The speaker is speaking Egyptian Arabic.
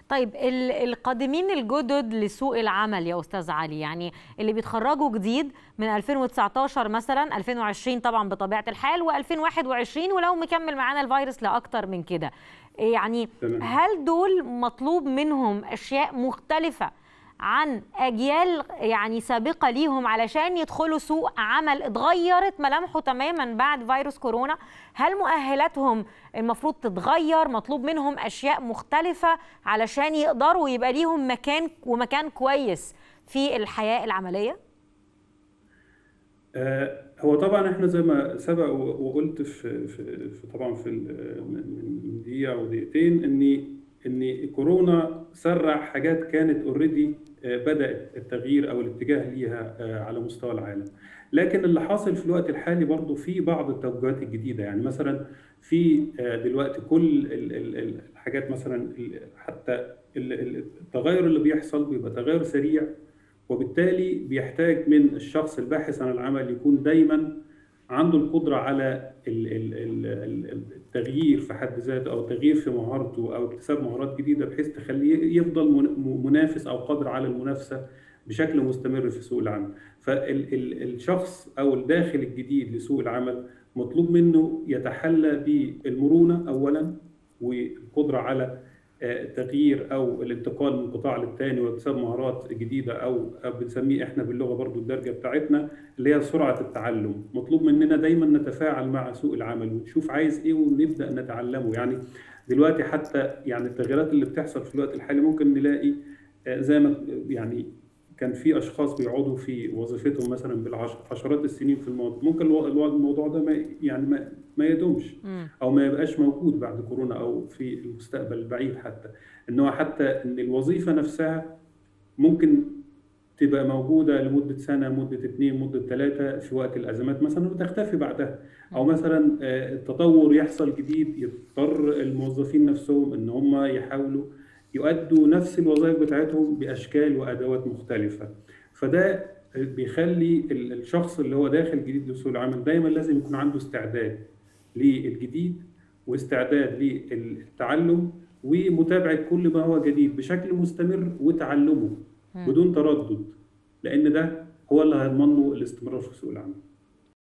طيب القادمين الجدد لسوق العمل يا استاذ علي يعني اللي بيتخرجوا جديد من 2019 مثلا 2020 طبعا بطبيعه الحال و2021 ولو مكمل معانا الفيروس لاكتر من كده يعني تمام. هل دول مطلوب منهم اشياء مختلفه عن اجيال يعني سابقه ليهم علشان يدخلوا سوق عمل اتغيرت ملامحه تماما بعد فيروس كورونا هل مؤهلاتهم المفروض تتغير مطلوب منهم اشياء مختلفه علشان يقدروا يبقى ليهم مكان ومكان كويس في الحياه العمليه آه، هو طبعا احنا زي ما سبق و- وقلت في, في, في طبعا في ال- من من دقيقه او دقيقتين ان ان كورونا سرع حاجات كانت اوريدي بدات التغيير او الاتجاه ليها آه، على مستوى العالم لكن اللي حاصل في الوقت الحالي برضو في بعض التوجهات الجديده يعني مثلا في آه، دلوقتي كل ال- ال- ال- الحاجات مثلا ال- حتى ال- ال- التغير اللي بيحصل بيبقى تغير سريع وبالتالي بيحتاج من الشخص الباحث عن العمل يكون دايما عنده القدرة على ال- ال- ال- ال- التغيير في حد ذاته أو التغيير في مهارته أو اكتساب مهارات جديدة بحيث تخليه يفضل من- منافس أو قادر على المنافسة بشكل مستمر في سوق العمل فالشخص أو الداخل الجديد لسوق العمل مطلوب منه يتحلى بالمرونة أولا والقدرة على آه، التغيير او الانتقال من قطاع للتاني واكتساب مهارات جديده او أو بنسميه احنا باللغه برضو الدارجه بتاعتنا اللي هي سرعه التعلم مطلوب مننا دايما نتفاعل مع سوق العمل ونشوف عايز ايه ونبدا نتعلمه يعني دلوقتي حتى يعني التغييرات اللي بتحصل في الوقت الحالي ممكن نلاقي آه، زي ما يعني كان في اشخاص بيقعدوا في وظيفتهم مثلا بالعشرات السنين في الماضي ممكن الو- الو- الموضوع ده ما يعني ما, ما يدومش مم. او ما يبقاش موجود بعد كورونا او في المستقبل البعيد حتى ان هو حتى ان الوظيفه نفسها ممكن تبقى موجوده لمده سنه مده اتنين مده ثلاثه في وقت الازمات مثلا وتختفي بعدها او مثلا آه، التطور يحصل جديد يضطر الموظفين نفسهم ان هم يحاولوا يؤدوا نفس الوظائف بتاعتهم باشكال وادوات مختلفه فده بيخلي ال- الشخص اللي هو داخل جديد لسوق العمل دايما لازم يكون عنده استعداد للجديد واستعداد للتعلم ومتابعة كل ما هو جديد بشكل مستمر وتعلمه مم. بدون تردد لأن ده هو اللي هيضمن له الاستمرار في سوق العمل